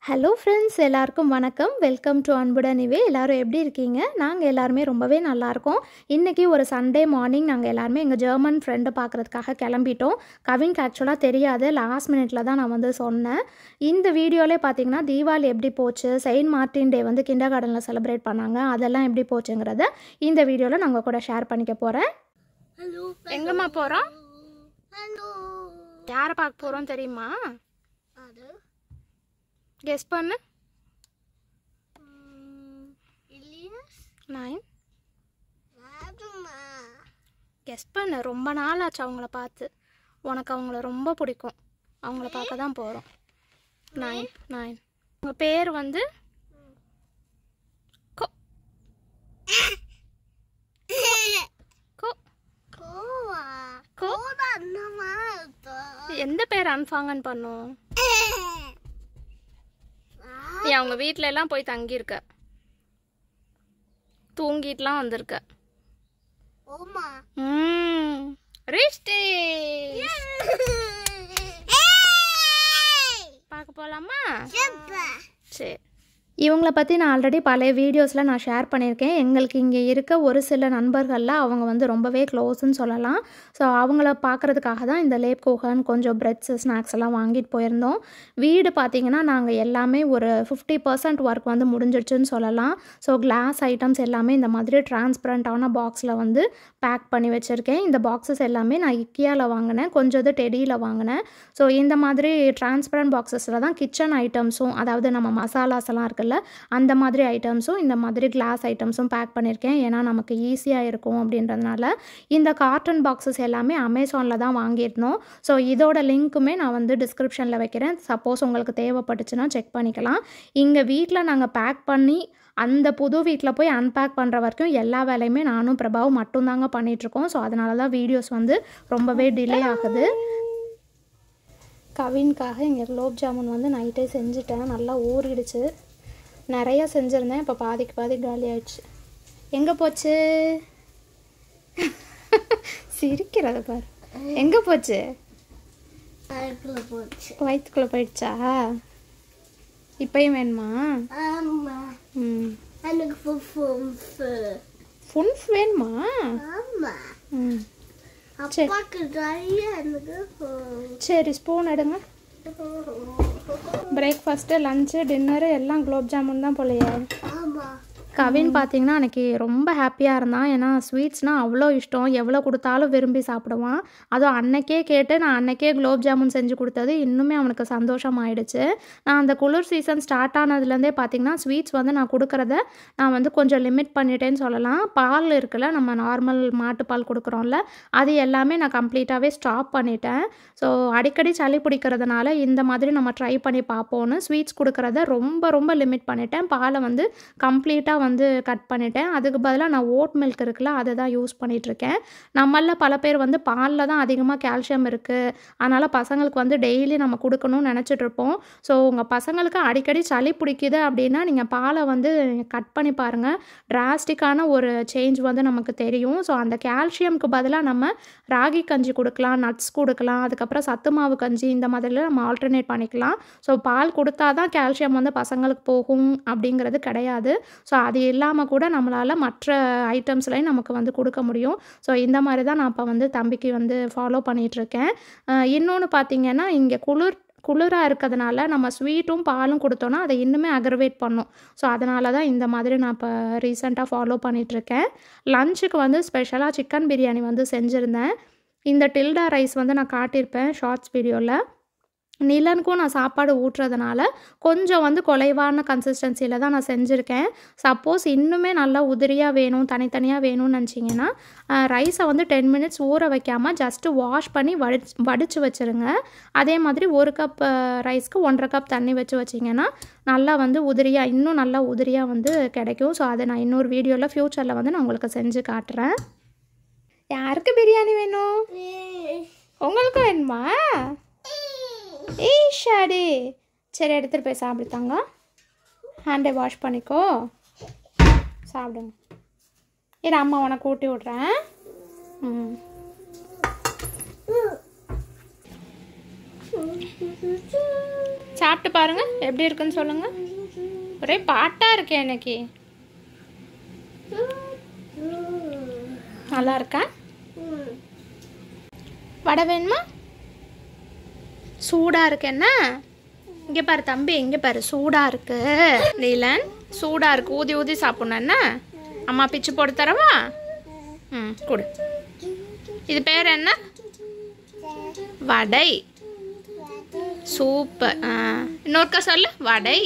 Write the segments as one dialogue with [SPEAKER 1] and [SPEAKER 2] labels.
[SPEAKER 1] Hello friends எல்லாருக்கும் வணக்கம் welcome to அன்புடன் இவே எல்லாரும் எப்படி இருக்கீங்க நாங்கள் எல்லாருமே ரொம்பவே நல்லா இருக்கோம் இன்றைக்கி ஒரு சண்டே மார்னிங் நாங்கள் எல்லாருமே எங்கள் ஜெர்மன் ஃப்ரெண்டை பார்க்குறதுக்காக கிளம்பிட்டோம் கவின்க்கு ஆக்சுவலாக தெரியாது லாஸ்ட் மினிட்ல தான் நான் வந்து சொன்னேன் இந்த வீடியோலே பார்த்தீங்கன்னா தீபாவளி எப்படி போச்சு செயின்ட் மார்ட்டின் டே வந்து கிண்டர் கார்டனில் செலிப்ரேட் பண்ணாங்க அதெல்லாம் எப்படி போச்சுங்கிறத இந்த வீடியோவில் நாங்கள் கூட ஷேர் பண்ணிக்க போகிறேன்
[SPEAKER 2] ஹலோ
[SPEAKER 1] எங்கம்மா போகிறோம்
[SPEAKER 2] ஹலோ
[SPEAKER 1] யாரை பார்க்க போகிறோம் தெரியுமா
[SPEAKER 2] அது
[SPEAKER 1] கெஸ் பண்ணு
[SPEAKER 2] இலியஸ்
[SPEAKER 1] நைன்
[SPEAKER 2] அதுமா
[SPEAKER 1] கெஸ் பண்ணு ரொம்ப நாள் ஆச்சு அவங்கள பார்த்து உனக்கு அவங்கள ரொம்ப பிடிக்கும் அவங்கள பார்க்க தான் போகிறோம் நைன் நைன் உங்கள் பேர் வந்து கோ கோ
[SPEAKER 2] கோவா
[SPEAKER 1] கோ
[SPEAKER 2] கோவா அண்ணமா இருக்கும்
[SPEAKER 1] எந்த பேர் அன்ஃபாங்கன்னு பண்ணும் நீ அவங்க வீட்டில எல்லாம் போய் தங்கியிருக்க தூங்கிட்டுலாம் வந்திருக்க
[SPEAKER 2] ஓமா
[SPEAKER 1] ம் ரிஷ்டி பார்க்க போகலாமா சரி இவங்கள பற்றி நான் ஆல்ரெடி பழைய வீடியோஸில் நான் ஷேர் பண்ணியிருக்கேன் எங்களுக்கு இங்கே இருக்க ஒரு சில நண்பர்களில் அவங்க வந்து ரொம்பவே க்ளோஸ்ன்னு சொல்லலாம் ஸோ அவங்கள பார்க்குறதுக்காக தான் இந்த லேப் கோகன் கொஞ்சம் பிரெட்ஸ் ஸ்நாக்ஸ் எல்லாம் வாங்கிட்டு போயிருந்தோம் வீடு பார்த்திங்கன்னா நாங்கள் எல்லாமே ஒரு ஃபிஃப்டி பர்சன்ட் ஒர்க் வந்து முடிஞ்சிடுச்சுன்னு சொல்லலாம் ஸோ கிளாஸ் ஐட்டம்ஸ் எல்லாமே இந்த மாதிரி டிரான்ஸ்பரண்ட்டான பாக்ஸில் வந்து பேக் பண்ணி வச்சுருக்கேன் இந்த பாக்ஸஸ் எல்லாமே நான் இக்கியாவில் வாங்கினேன் கொஞ்சம் இது டெடியில் வாங்கினேன் ஸோ இந்த மாதிரி டிரான்ஸ்பரண்ட் பாக்ஸஸில் தான் கிச்சன் ஐட்டம்ஸும் அதாவது நம்ம மசாலாஸ் எல்லாம் இருக்குல்ல அந்த மாதிரி ஐட்டம்ஸும் இந்த மாதிரி கிளாஸ் ஐட்டம்ஸும் பேக் பண்ணியிருக்கேன் ஏன்னா நமக்கு ஈஸியாக இருக்கும் அப்படின்றதுனால இந்த கார்டன் பாக்ஸஸ் எல்லாமே அமேசானில் தான் வாங்கியிருந்தோம் ஸோ இதோட லிங்க்குமே நான் வந்து டிஸ்கிரிப்ஷனில் வைக்கிறேன் சப்போஸ் உங்களுக்கு தேவைப்பட்டுச்சுன்னா செக் பண்ணிக்கலாம் இங்கே வீட்டில் நாங்கள் பேக் பண்ணி அந்த புது வீட்டில் போய் அன்பேக் பண்ணுற வரைக்கும் எல்லா வேலையுமே நானும் பிரபாவும் மட்டும்தாங்க பண்ணிகிட்ருக்கோம் ஸோ அதனால தான் வீடியோஸ் வந்து ரொம்பவே டிலே ஆகுது கவின்காக இங்கே குலோப் ஜாமுன் வந்து நைட்டே செஞ்சுட்டேன் நல்லா ஊறிடுச்சு நிறைய செஞ்சுருந்தேன் இப்போ பாதிக்கு பாதி காலி ஆயிடுச்சு எங்கே போச்சு சிரிக்கிறத பாரு எங்கே போச்சு
[SPEAKER 2] அதுக்குள்ள போச்சு
[SPEAKER 1] வயிற்றுக்குள்ளே போயிடுச்சா இப்பயும் வேணுமா
[SPEAKER 2] ஆமா
[SPEAKER 1] ம்
[SPEAKER 2] எனக்கு ஃபுஃபு
[SPEAKER 1] ஃபுன்ஸ் வேணுமா
[SPEAKER 2] ஆமா
[SPEAKER 1] ம்
[SPEAKER 2] அப்பாக்கு நிறைய எனக்கு
[SPEAKER 1] சரி ஸ்பூன் எடுங்க பிரேக்ஃபாஸ்ட்டு லஞ்சு டின்னரு எல்லாம் குலோப் ஜாமுன் தான் போலையே
[SPEAKER 2] ஆமா
[SPEAKER 1] கவின் பார்த்தீங்கன்னா அன்றைக்கி ரொம்ப ஹாப்பியாக இருந்தான் ஏன்னா ஸ்வீட்ஸ்னால் அவ்வளோ இஷ்டம் எவ்வளோ கொடுத்தாலும் விரும்பி சாப்பிடுவான் அதுவும் அன்னைக்கே கேட்டு நான் அன்னைக்கே குலோப் ஜாமுன் செஞ்சு கொடுத்தது இன்னுமே அவனுக்கு சந்தோஷம் ஆயிடுச்சு நான் அந்த குளிர் சீசன் ஸ்டார்ட் ஆனதுலேருந்தே பார்த்தீங்கன்னா ஸ்வீட்ஸ் வந்து நான் கொடுக்குறத நான் வந்து கொஞ்சம் லிமிட் பண்ணிட்டேன்னு சொல்லலாம் பால் இருக்குல்ல நம்ம நார்மல் மாட்டுப்பால் கொடுக்குறோம்ல அது எல்லாமே நான் கம்ப்ளீட்டாகவே ஸ்டாப் பண்ணிட்டேன் ஸோ அடிக்கடி சளி பிடிக்கிறதுனால இந்த மாதிரி நம்ம ட்ரை பண்ணி பார்ப்போன்னு ஸ்வீட்ஸ் கொடுக்குறத ரொம்ப ரொம்ப லிமிட் பண்ணிட்டேன் பாலை வந்து கம்ப்ளீட்டாக வந்து கட் பண்ணிட்டேன் அதுக்கு பதிலாக நான் ஓட் மில்க் இருக்குல்ல அதை தான் யூஸ் பண்ணிகிட்ருக்கேன் நம்மள பல பேர் வந்து பாலில் தான் அதிகமாக கால்சியம் இருக்குது அதனால் பசங்களுக்கு வந்து டெய்லி நம்ம கொடுக்கணும்னு நினச்சிட்டு இருப்போம் ஸோ உங்கள் பசங்களுக்கு அடிக்கடி சளி பிடிக்குது அப்படின்னா நீங்கள் பாலை வந்து கட் பண்ணி பாருங்கள் டிராஸ்டிக்கான ஒரு சேஞ்ச் வந்து நமக்கு தெரியும் ஸோ அந்த கால்சியம்க்கு பதிலாக நம்ம ராகி கஞ்சி கொடுக்கலாம் நட்ஸ் கொடுக்கலாம் அதுக்கப்புறம் சத்து மாவு கஞ்சி இந்த மாதிரிலாம் நம்ம ஆல்டர்னேட் பண்ணிக்கலாம் ஸோ பால் கொடுத்தா தான் கால்சியம் வந்து பசங்களுக்கு போகும் அப்படிங்கிறது கிடையாது ஸோ அது இல்லாமல் கூட நம்மளால் மற்ற ஐட்டம்ஸ்லையும் நமக்கு வந்து கொடுக்க முடியும் ஸோ இந்த மாதிரி தான் நான் இப்போ வந்து தம்பிக்கு வந்து ஃபாலோ பண்ணிகிட்ருக்கேன் இன்னொன்று பார்த்தீங்கன்னா இங்கே குளிர் குளிராக இருக்கிறதுனால நம்ம ஸ்வீட்டும் பாலும் கொடுத்தோன்னா அதை இன்னுமே அக்ரவேட் பண்ணும் ஸோ அதனால தான் இந்த மாதிரி நான் இப்போ ரீசெண்டாக ஃபாலோ பண்ணிகிட்ருக்கேன் லஞ்சுக்கு வந்து ஸ்பெஷலாக சிக்கன் பிரியாணி வந்து செஞ்சுருந்தேன் இந்த டில்டா ரைஸ் வந்து நான் காட்டியிருப்பேன் ஷார்ட்ஸ் வீடியோவில் நிலனுக்கும் நான் சாப்பாடு ஊட்டுறதுனால கொஞ்சம் வந்து குறைவான கன்சிஸ்டன்சியில் தான் நான் செஞ்சுருக்கேன் சப்போஸ் இன்னுமே நல்லா உதிரியாக வேணும் தனித்தனியாக வேணும்னு நினச்சிங்கன்னா ரைஸை வந்து டென் மினிட்ஸ் ஊற வைக்காமல் ஜஸ்ட்டு வாஷ் பண்ணி வடிச்சு வடித்து வச்சுருங்க அதே மாதிரி ஒரு கப் ரைஸ்க்கு ஒன்றரை கப் தண்ணி வச்சு வச்சிங்கன்னா நல்லா வந்து உதிரியாக இன்னும் நல்லா உதிரியாக வந்து கிடைக்கும் ஸோ அதை நான் இன்னொரு வீடியோவில் ஃப்யூச்சரில் வந்து நான் உங்களுக்கு செஞ்சு காட்டுறேன் யாருக்கு பிரியாணி வேணும் உங்களுக்கு வேணுமா ஏய் ஷாடி சரி எடுத்துகிட்டு போய் சாப்பிடுத்தாங்க ஹேண்டை வாஷ் பண்ணிக்கோ சாப்பிடுங்க இரு அம்மா உனக்கு ஊட்டி விட்றேன் ம் சாப்பிட்டு பாருங்க எப்படி இருக்குன்னு சொல்லுங்க ஒரே பாட்டா இருக்கே இன்னைக்கு நல்லா இருக்கா வடை வேணுமா சூடா இருக்கு என்ன இங்க பாரு தம்பி இங்க பாரு சூடா இருக்கு நீலன் சூடா இருக்கு ஊதி ஊதி சாப்பிடணும் என்ன அம்மா பிச்சு போட்டு தரவா ம் கொடு இது பேர் என்ன வடை சூப்பர் ஆ இன்னொருக்கா சொல்லு வடை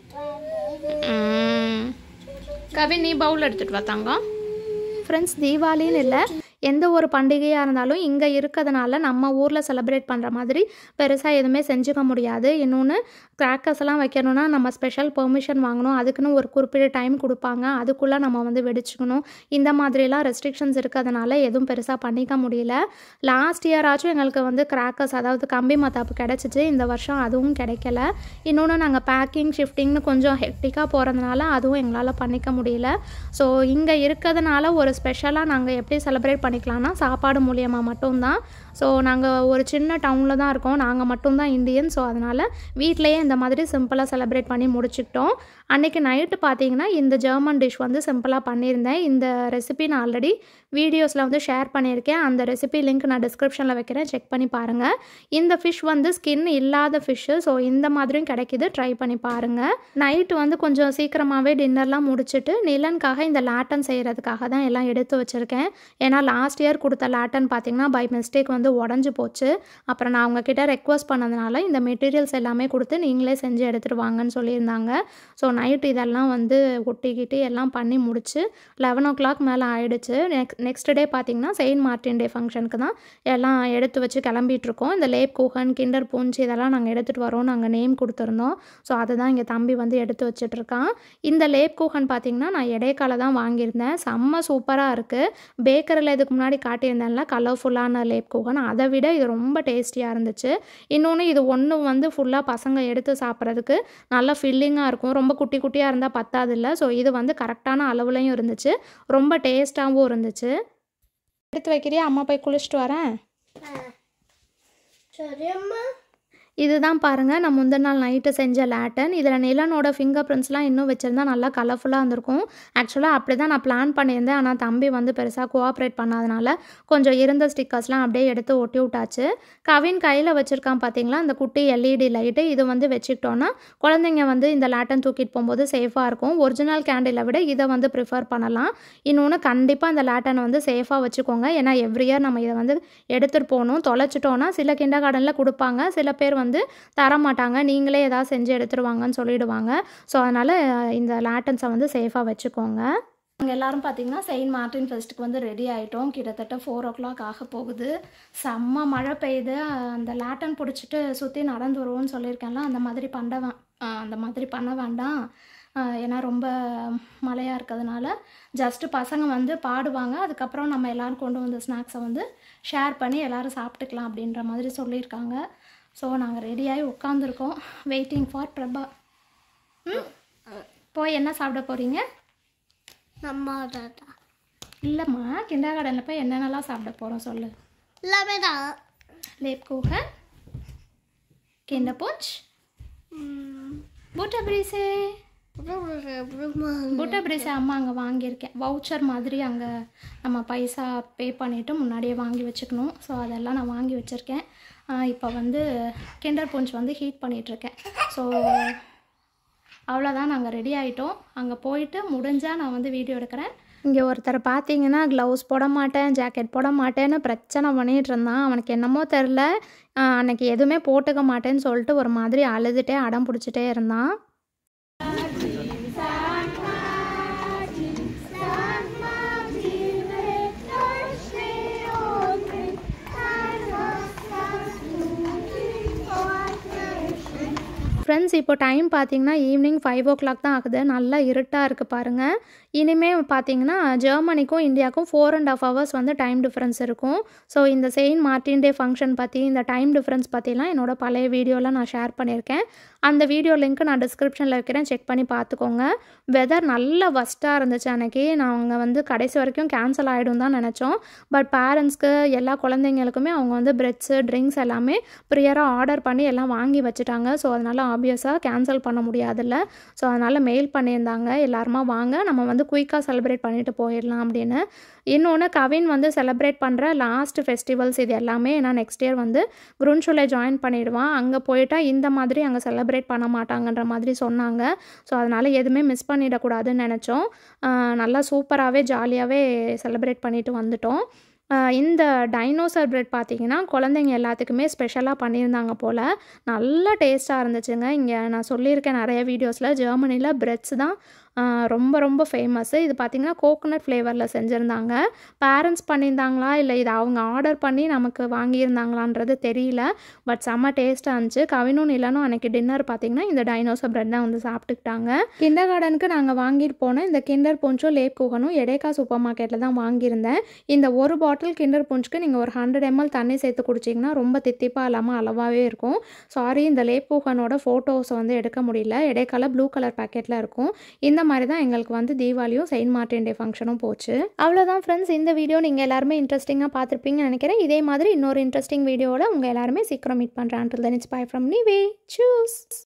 [SPEAKER 1] ம். கவின் நீ பவுல் எடுத்துட்டு வா தங்கம் ஃப்ரெண்ட்ஸ் தீபாவளின்னு இல்லை எந்த ஒரு பண்டிகையாக இருந்தாலும் இங்கே இருக்கிறதுனால நம்ம ஊரில் செலிப்ரேட் பண்ணுற மாதிரி பெருசாக எதுவுமே செஞ்சுக்க முடியாது இன்னொன்று கிராக்கர்ஸ் எல்லாம் வைக்கணும்னா நம்ம ஸ்பெஷல் பெர்மிஷன் வாங்கணும் அதுக்குன்னு ஒரு குறிப்பிட்ட டைம் கொடுப்பாங்க அதுக்குள்ளே நம்ம வந்து வெடிச்சுக்கணும் இந்த மாதிரிலாம் ரெஸ்ட்ரிக்ஷன்ஸ் இருக்கிறதுனால எதுவும் பெருசாக பண்ணிக்க முடியல லாஸ்ட் இயர் ஆச்சும் எங்களுக்கு வந்து கிராக்கர்ஸ் அதாவது கம்பி மத்தாப்பு கிடச்சிச்சு இந்த வருஷம் அதுவும் கிடைக்கல இன்னொன்று நாங்கள் பேக்கிங் ஷிஃப்டிங்னு கொஞ்சம் ஹெக்டிக்காக போகிறதுனால அதுவும் எங்களால் பண்ணிக்க முடியல ஸோ இங்கே இருக்கிறதுனால ஒரு ஸ்பெஷலாக நாங்கள் எப்படி செலிப்ரேட் பண்ணிக்கலாம்னா சாப்பாடு மூலியமாக மட்டும்தான் ஸோ நாங்கள் ஒரு சின்ன டவுனில் தான் இருக்கோம் நாங்கள் மட்டும்தான் இந்தியன் ஸோ அதனால் வீட்டிலையே இந்த மாதிரி சிம்பிளாக செலிப்ரேட் பண்ணி முடிச்சுக்கிட்டோம் அன்றைக்கி நைட்டு பார்த்தீங்கன்னா இந்த ஜெர்மன் டிஷ் வந்து சிம்பிளாக பண்ணியிருந்தேன் இந்த ரெசிபி நான் ஆல்ரெடி வீடியோஸில் வந்து ஷேர் பண்ணியிருக்கேன் அந்த ரெசிபி லிங்க் நான் டிஸ்கிரிப்ஷனில் வைக்கிறேன் செக் பண்ணி பாருங்கள் இந்த ஃபிஷ் வந்து ஸ்கின் இல்லாத ஃபிஷ்ஷு ஸோ இந்த மாதிரியும் கிடைக்கிது ட்ரை பண்ணி பாருங்கள் நைட்டு வந்து கொஞ்சம் சீக்கிரமாகவே டின்னர்லாம் முடிச்சுட்டு நிலனுக்காக இந்த லேட்டன் செய்கிறதுக்காக தான் எல்லாம் எடுத்து வச்சுருக்கேன் ஏன்னா லாஸ்ட் இயர் கொடுத்த லேட்டன் பார்த்தீங்கன்னா பை மிஸ்டேக் வந்து உடஞ்சி போச்சு அப்புறம் நான் அவங்கக்கிட்ட ரெக்வஸ்ட் பண்ணதுனால இந்த மெட்டீரியல்ஸ் எல்லாமே கொடுத்து நீங்களே செஞ்சு எடுத்துகிட்டு வாங்கன்னு சொல்லியிருந்தாங்க ஸோ நைட் இதெல்லாம் வந்து ஒட்டிக்கிட்டு எல்லாம் பண்ணி முடிச்சு லெவன் ஓ கிளாக் மேலே ஆயிடுச்சு நெக்ஸ்ட் நெக்ஸ்ட் டே பார்த்தீங்கன்னா செயின்ட் மார்ட்டின் டே ஃபங்க்ஷனுக்கு தான் எல்லாம் எடுத்து வச்சு கிளம்பிட்டு இருக்கோம் இந்த லேப் கூகன் கிண்டர் பூஞ்சி இதெல்லாம் நாங்கள் எடுத்துகிட்டு வரோம் நாங்கள் நேம் கொடுத்துருந்தோம் ஸோ அதை தான் இங்கே தம்பி வந்து எடுத்து வச்சிட்ருக்கான் இந்த லேப் கூகன் பார்த்தீங்கன்னா நான் இடைக்கால தான் வாங்கியிருந்தேன் செம்ம சூப்பராக இருக்குது பேக்கரியில் இதுக்கு முன்னாடி காட்டியிருந்தேன்ல கலர்ஃபுல்லான லேப் கூகன் அதை விட இது ரொம்ப டேஸ்டியாக இருந்துச்சு இன்னொன்று இது ஒன்று வந்து ஃபுல்லாக பசங்க எடுத்து சாப்பிட்றதுக்கு நல்லா ஃபில்லிங்காக இருக்கும் ரொம்ப குட்டி குட்டியாக இருந்தால் பத்தாது இல்லை ஸோ இது வந்து கரெக்டான அளவுலையும் இருந்துச்சு ரொம்ப டேஸ்ட்டாகவும் இருந்துச்சு எடுத்து வைக்கிறியா அம்மா போய் குளிச்சுட்டு வரேன்
[SPEAKER 2] சரிம்மா
[SPEAKER 1] இதுதான் பாருங்கள் நான் முந்தின நாள் நைட்டு செஞ்ச லேட்டன் இதில் நிலனோட ஃபிங்கர் பிரிண்ட்ஸ்லாம் இன்னும் வச்சுருந்தா நல்லா கலர்ஃபுல்லாக இருந்திருக்கும் ஆக்சுவலாக அப்படி தான் நான் பிளான் பண்ணியிருந்தேன் ஆனால் தம்பி வந்து பெருசாக கோஆப்ரேட் பண்ணாதனால கொஞ்சம் இருந்த ஸ்டிக்கர்ஸ்லாம் அப்படியே எடுத்து ஒட்டி விட்டாச்சு கவின் கையில் வச்சுருக்கான் பார்த்தீங்களா இந்த குட்டி எல்இடி லைட்டு இது வந்து வச்சுக்கிட்டோன்னா குழந்தைங்க வந்து இந்த லேட்டன் தூக்கிட்டு போகும்போது சேஃபாக இருக்கும் ஒரிஜினல் கேண்டிலை விட இதை வந்து ப்ரிஃபர் பண்ணலாம் இன்னொன்று கண்டிப்பாக இந்த லேட்டனை வந்து சேஃபாக வச்சுக்கோங்க ஏன்னா எவ்ரி இயர் நம்ம இதை வந்து எடுத்துகிட்டு போகணும் தொலைச்சிட்டோன்னா சில கிண்டர் கார்டனில் கொடுப்பாங்க சில பேர் வந்து தர மாட்டாங்க நீங்களே ஏதாவது செஞ்சு எடுத்துருவாங்கன்னு சொல்லிடுவாங்க ஸோ அதனால் இந்த லேட்டன்ஸை வந்து சேஃபாக வச்சுக்கோங்க நாங்கள் எல்லாரும் பார்த்தீங்கன்னா செயின்ட் மார்ட்டின் ஃபெஸ்ட்டுக்கு வந்து ரெடி ஆகிட்டோம் கிட்டத்தட்ட ஃபோர் ஓ கிளாக் ஆக போகுது செம்ம மழை பெய்யுது அந்த லேட்டன் பிடிச்சிட்டு சுற்றி நடந்து வருவோம்னு சொல்லியிருக்கேன்ல அந்த மாதிரி பண்ண வே- ஆஹ் அந்த மாதிரி பண்ண வேண்டாம் ஆஹ் ஏன்னா ரொம்ப மழையாக இருக்கிறதுனால ஜஸ்ட்டு பசங்க வந்து பாடுவாங்க அதுக்கப்புறம் நம்ம எல்லோரும் கொண்டு வந்த ஸ்நாக்ஸை வந்து ஷேர் பண்ணி எல்லோரும் சாப்பிட்டுக்கலாம் அப்படின்ற மாதிரி சொல்லியிருக்காங்க ஸோ நாங்கள் ரெடியாகி உட்காந்துருக்கோம் வெயிட்டிங் ஃபார் பிரபா ம் போய் என்ன சாப்பிட போகிறீங்க
[SPEAKER 2] நம்ம தாத்தா
[SPEAKER 1] இல்லைம்மா கிண்டா கார்டனில் போய் என்னென்னலாம் சாப்பிட போகிறோம் சொல்லு
[SPEAKER 2] எல்லாமே தான்
[SPEAKER 1] லேப்கூகன் கிண்ட பூச் பூட்டா பிரிசே பூட்டா பிரிசே அம்மா அங்கே வாங்கியிருக்கேன் வவுச்சர் மாதிரி அங்கே நம்ம பைசா பே பண்ணிவிட்டு முன்னாடியே வாங்கி வச்சுக்கணும் ஸோ அதெல்லாம் நான் வாங்கி வச்சுருக்கேன் இப்போ வந்து கிண்டர் பூஞ்ச் வந்து ஹீட் பண்ணிகிட்ருக்கேன் ஸோ அவ்வளோதான் நாங்கள் ரெடி ஆகிட்டோம் அங்கே போயிட்டு முடிஞ்சால் நான் வந்து வீடியோ எடுக்கிறேன் இங்கே ஒருத்தர் பார்த்தீங்கன்னா க்ளவுஸ் போட மாட்டேன் ஜாக்கெட் போட மாட்டேன்னு பிரச்சனை பண்ணிகிட்டு இருந்தான் அவனுக்கு என்னமோ தெரில அன்னைக்கு எதுவுமே போட்டுக்க மாட்டேன்னு சொல்லிட்டு ஒரு மாதிரி அழுதுகிட்டே அடம் பிடிச்சிட்டே இருந்தான் ஃப்ரெண்ட்ஸ் இப்போ டைம் பார்த்தீங்கன்னா ஈவினிங் ஃபைவ் ஓ கிளாக் தான் ஆகுது நல்லா இருட்டாக இருக்குது பாருங்கள் இனிமே பார்த்தீங்கன்னா ஜெர்மனிக்கும் இந்தியாவுக்கும் ஃபோர் அண்ட் ஆஃப் ஹவர்ஸ் வந்து டைம் டிஃப்ரென்ஸ் இருக்கும் ஸோ இந்த செயின்ட் மார்ட்டின் டே ஃபங்க்ஷன் பற்றி இந்த டைம் டிஃப்ரென்ஸ் பற்றிலாம் என்னோட பழைய வீடியோவில் நான் ஷேர் பண்ணியிருக்கேன் அந்த வீடியோ லிங்க் நான் டிஸ்கிரிப்ஷனில் வைக்கிறேன் செக் பண்ணி பார்த்துக்கோங்க வெதர் நல்ல வஸ்ட்டாக இருந்துச்சு அன்னைக்கு நாங்கள் வந்து கடைசி வரைக்கும் கேன்சல் ஆகிடும் தான் நினச்சோம் பட் பேரண்ட்ஸ்க்கு எல்லா குழந்தைங்களுக்குமே அவங்க வந்து பிரெட்ஸு ட்ரிங்க்ஸ் எல்லாமே ப்ரியராக ஆர்டர் பண்ணி எல்லாம் வாங்கி வச்சுட்டாங்க ஸோ அதனால் ஆப்வியஸாக கேன்சல் பண்ண முடியாதுல்ல ஸோ அதனால் மெயில் பண்ணியிருந்தாங்க எல்லாருமா வாங்க நம்ம வந்து குயிக்காக செலிப்ரேட் பண்ணிட்டு போயிடலாம் அப்படின்னு இன்னொன்று கவின் வந்து செலிப்ரேட் பண்ணுற லாஸ்ட் ஃபெஸ்டிவல்ஸ் இது எல்லாமே ஏன்னா நெக்ஸ்ட் இயர் வந்து குருன்ஷுலை ஜாயின் பண்ணிடுவான் அங்கே போயிட்டா இந்த மாதிரி அங்கே செலிப்ரேட் பண்ண மாட்டாங்கன்ற மாதிரி சொன்னாங்க ஸோ அதனால் எதுவுமே மிஸ் பண்ணிடக்கூடாதுன்னு நினச்சோம் ஆஹ் நல்லா சூப்பராகவே ஜாலியாகவே செலிப்ரேட் பண்ணிட்டு வந்துட்டோம் ஆஹ் இந்த டைனோசர் பிரெட் பார்த்தீங்கன்னா குழந்தைங்க எல்லாத்துக்குமே ஸ்பெஷலாக பண்ணியிருந்தாங்க போல் நல்ல டேஸ்ட்டாக இருந்துச்சுங்க இங்கே நான் சொல்லியிருக்கேன் நிறைய வீடியோஸில் ஜெர்மனியில் பிரெட்ஸ் தான் ஆஹ் ரொம்ப ரொம்ப ஃபேமஸ்ஸு இது பார்த்திங்கன்னா கோகோனட் ஃப்ளேவரில் செஞ்சுருந்தாங்க பேரண்ட்ஸ் பண்ணியிருந்தாங்களா இல்லை இது அவங்க ஆர்டர் பண்ணி நமக்கு வாங்கியிருந்தாங்களான்றது தெரியல பட் செம்ம டேஸ்ட்டாக இருந்துச்சு கவினும் நிலனும் அன்றைக்கி டின்னர் பார்த்திங்கன்னா இந்த டைனோசர் பிரெட் தான் வந்து சாப்பிட்டுக்கிட்டாங்க கிண்டர் கார்டனுக்கு நாங்கள் வாங்கிட்டு போனோம் இந்த கிண்டர் பொஞ்சோ லேப் குகனும் எடேக்கா சூப்பர் மார்க்கெட்டில் தான் வாங்கியிருந்தேன் இந்த ஒரு பாட்டில் கிண்டர் பொஞ்சுக்கு நீங்கள் ஒரு ஹண்ட்ரட் எம்எல் தண்ணி சேர்த்து குடிச்சிங்கன்னா ரொம்ப தித்திப்பாக இல்லாமல் அளவாகவே இருக்கும் சாரி இந்த லேப் குகனோட ஃபோட்டோஸை வந்து எடுக்க முடியல இடைக்கால ப்ளூ கலர் பேக்கெட்டில் இருக்கும் இந்த மாதிரி தான் எங்களுக்கு வந்து தீபாவளியும் செயின்ட் மார்ட்டின் டே ஃபங்க்ஷனும் போச்சு அவ்வளோதான் ஃப்ரெண்ட்ஸ் இந்த வீடியோ நீங்கள் எல்லாருமே இன்ட்ரெஸ்டிங்காக பார்த்துருப்பீங்கன்னு நினைக்கிறேன் இதே மாதிரி இன்னொரு இன்ட்ரெஸ்டிங் வீடியோவில் உங்கள் எல்லாருமே சீக்கிரம் மீட் பண்ணுறேன் until then it's bye from நீ வே சூஸ்